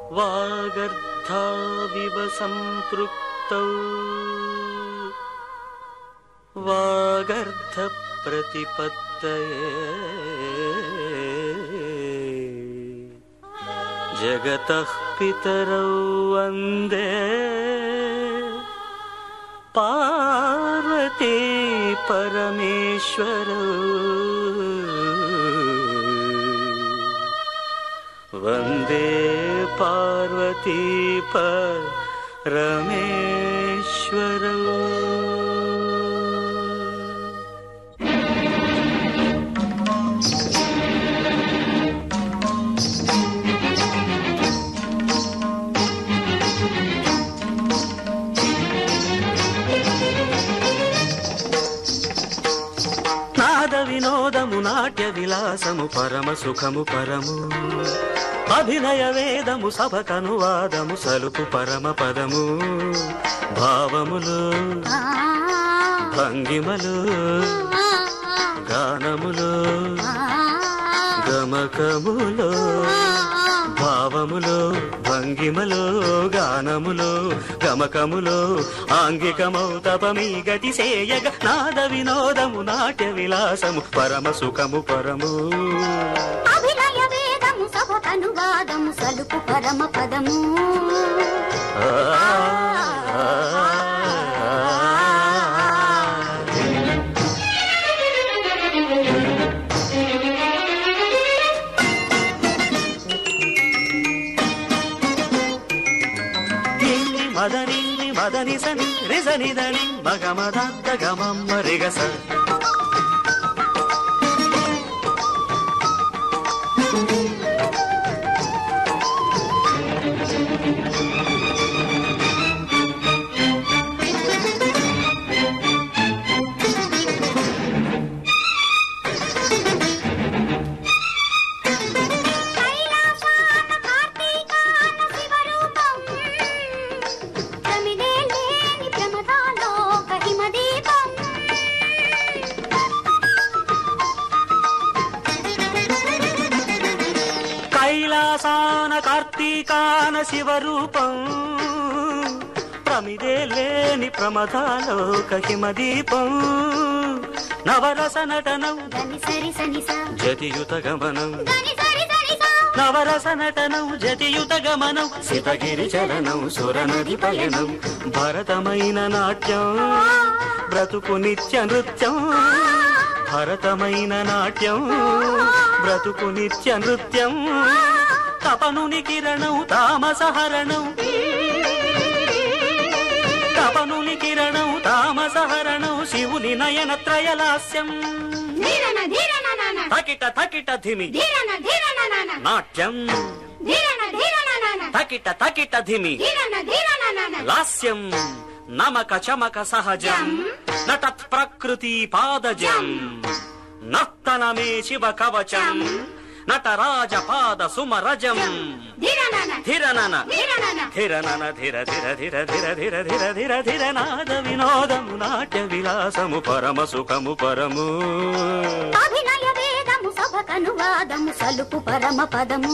వాగర్ధావివ సంపృక్తౌ వాగర్ధ ప్రతిపత్తయే జగతః పితరౌ వందే పార్వతీ పరమేశ్వరౌ వందే పార్వతీ పరమేశ్వరౌ నాద వినోదము నాట్య విలాసము పరమ సుఖము పరము అభినయ వేదము సభకనువాదము సలుపు పరమ పదము భావములు భంగిమలు గానములు గమకములు భావములో భంగిమలో గానములో గమకములో ఆంగికమౌ తపమీ గతి సేయగ నాద వినోదము నాట్య విలాసము పరమ సుఖము పరము అభినయ వేదము సభకనువాదము సలుపు పరమ పదము ఆ, ఆ, ఆ. నిన్ని మదనిన్ని మదని సని రిజనిదని మగమదద్ద గమమ్మ రిగస కైలాసాన కార్తీకాన శివరూపం ప్రమిదే లేని ప్రమదాలోక హిమదీపం కైలాసాన కార్తీకాన శివరూపం ప్రమిదే లేని ప్రమదాలోక హిమదీపం నవరస నటనం దని సరి సని సా జతియుత గమనం దని సరి సని సా నవరస నటనం జతియుత గమనం సితగిరి చలనం సురనది పయనం భరతమైన నాట్యం బ్రతుకు నిత్య నృత్యం భరతమైన నాట్యం బ్రతుకు నిత్య నృత్యం తపనుని కిరణం తామసహరణం తపనుని కిరణం తామసహరణం శివుని నయన త్రయలాస్యం ధీరన ధీరన నాన తకిట తకిట ధిమి ధీరన ధీరన నాన నాట్యం ధీరన ధీరన నాన తకిట తకిట ధిమి ధీరన ధీరన నాన లాస్యం నమక చమక సహజం నటత్ ప్రకృతి పాదజం నర్తనమే శివ కవచం నటరాజ పాద సుమరజం ధీరన ధిరనన ధీరన ధిరనన ధిర ధిర ధిర ధిర ధిర ధిర ధిర ధిర నాద వినోదము నాట్య విలాసము పరమ సుఖము పరము అభినయ వేదము సభకనువాదము సలుపు పరమ పదము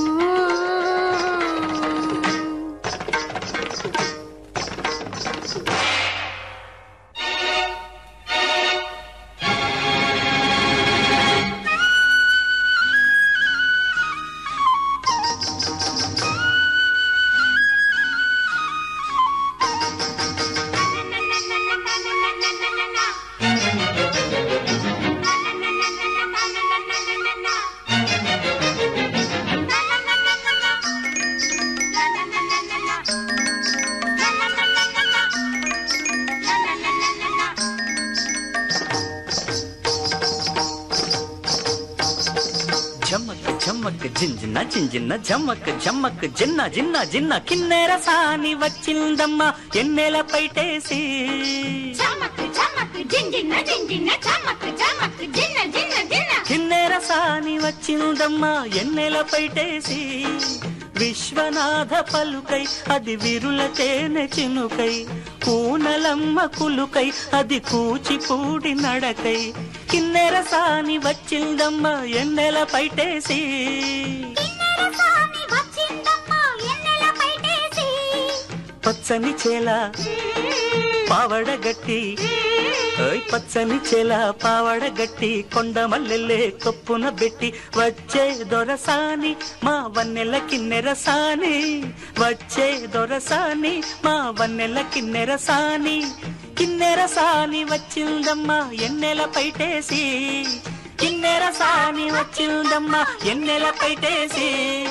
జమ్మక్ జమ్మక్ జింజిన్న జింజిన్న జమ్మక్ జమ్మక్ జిన్న జిన్న జిన్న కిన్నెర సాని వచ్చిందమ్మ ఎన్నెల పైటేసి చమక్ చమక్ జింజిన్న జింజిన్న చమక్ చమక్ జిన్న జిన్న జిన్న కిన్నెర సాని వచ్చిందమ్మ ఎన్నెల పైటేసి విశ్వనాథ పలుకై అది విరుల తేనె చినుకై కూనలమ్మ కులుకై అది కూచిపూడి నడకై కిన్నెర సాని వచ్చిందమ్మ ఎన్నెల పైటేసి కిన్నెర సాని వచ్చిందమ్మ ఎన్నెలపై పచ్చని చేల పావడ గట్టి ఓయ్ పచ్చని చేల పావడ గట్టి కొండ మల్లెల్లే కొప్పున పెట్టి వచ్చే దొరసాని మా వన్నెల కిన్నెర సాని వచ్చే దొరసాని మా వన్నెల కిన్నెర సాని కిన్నెర సాని వచ్చిందమ్మా ఎన్నెల పైటేసి కిన్నెర సాని వచ్చిందమ్మా ఎన్నెల పైటేసి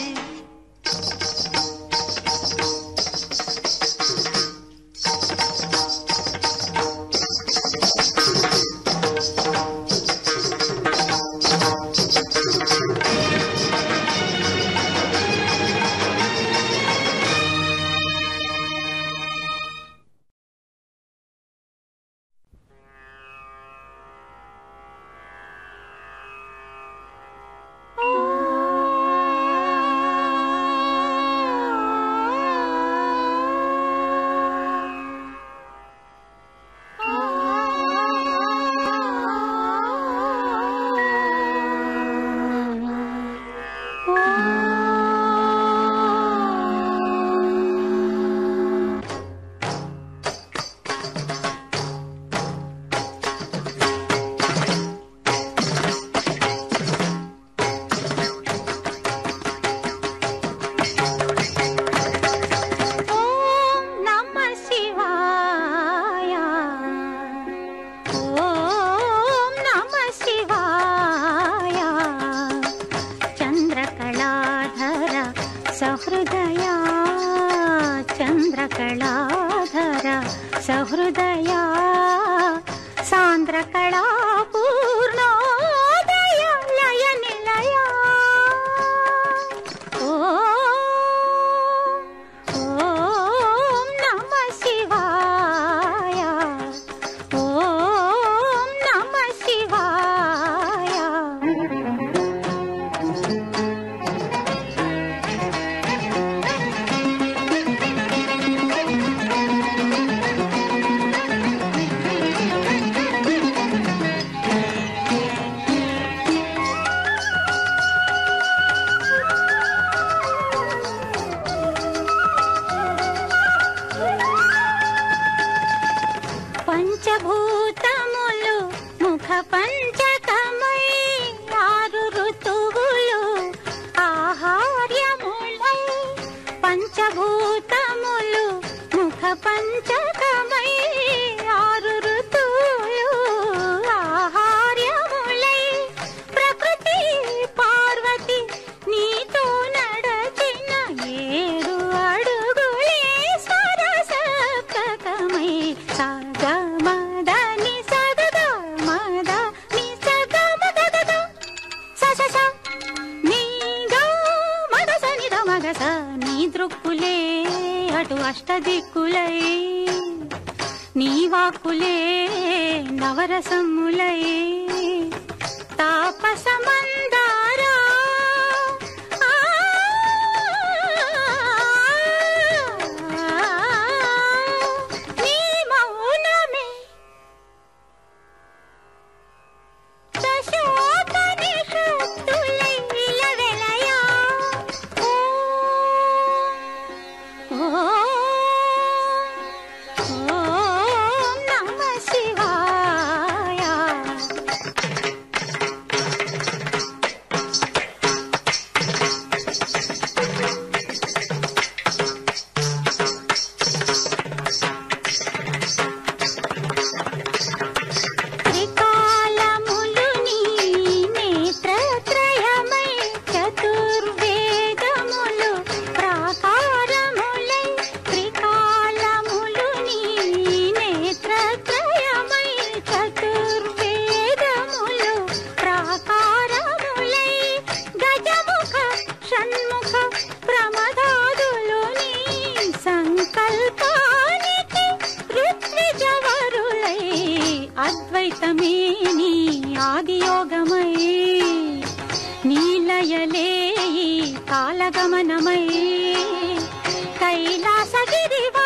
ఓం నమ శివాయ ఓం నమ శివాయ చంద్రకళాధర సహృదయ చంద్రకళాధర సహృదయ సాంద్రకళా పూర్ణోదయ లయ నిలయ ఓం నమ శివాయ ఓం నమ శివాయ పంచభూతములు ముఖ పంచకమై ఆరు ఋతువులు ఆహార్యములై పంచభూతములు ముఖ పంచకమై ఆరు ఋతువులు ఆహార్యములై ప్రకృతి పార్వతి నీతో నడచిన ఏడు అడుగులే సరసప్రకమై సగమదని సగద మద ని సగమదగద స స స నీ గా మద స ని ద మగ స నీ దృక్కులే అటు అష్టదిక్కులై నీ వాక్కులే నవరసములై తాపసమందారా ఆ, నీ మౌనమే దశోపనిషత్తులై విలవెలయా. ఓం, ఓం నమ శివాయ త్రికాలములు నీ నేత్రత్రయమై చతుర్వేదములు ప్రాకారములై త్రికాలములు నీ నేత్రత్రయమై చతుర్వేదములు ప్రాకారములై గజముఖ షణ్ముఖ ప్రమదాదులు నీ సంకల్పానికి ఋత్విజవరులై అద్వైతమే నీ ఆదియోగమై నీలయలే ఈ కాలగమనమై కైలాసగిరివ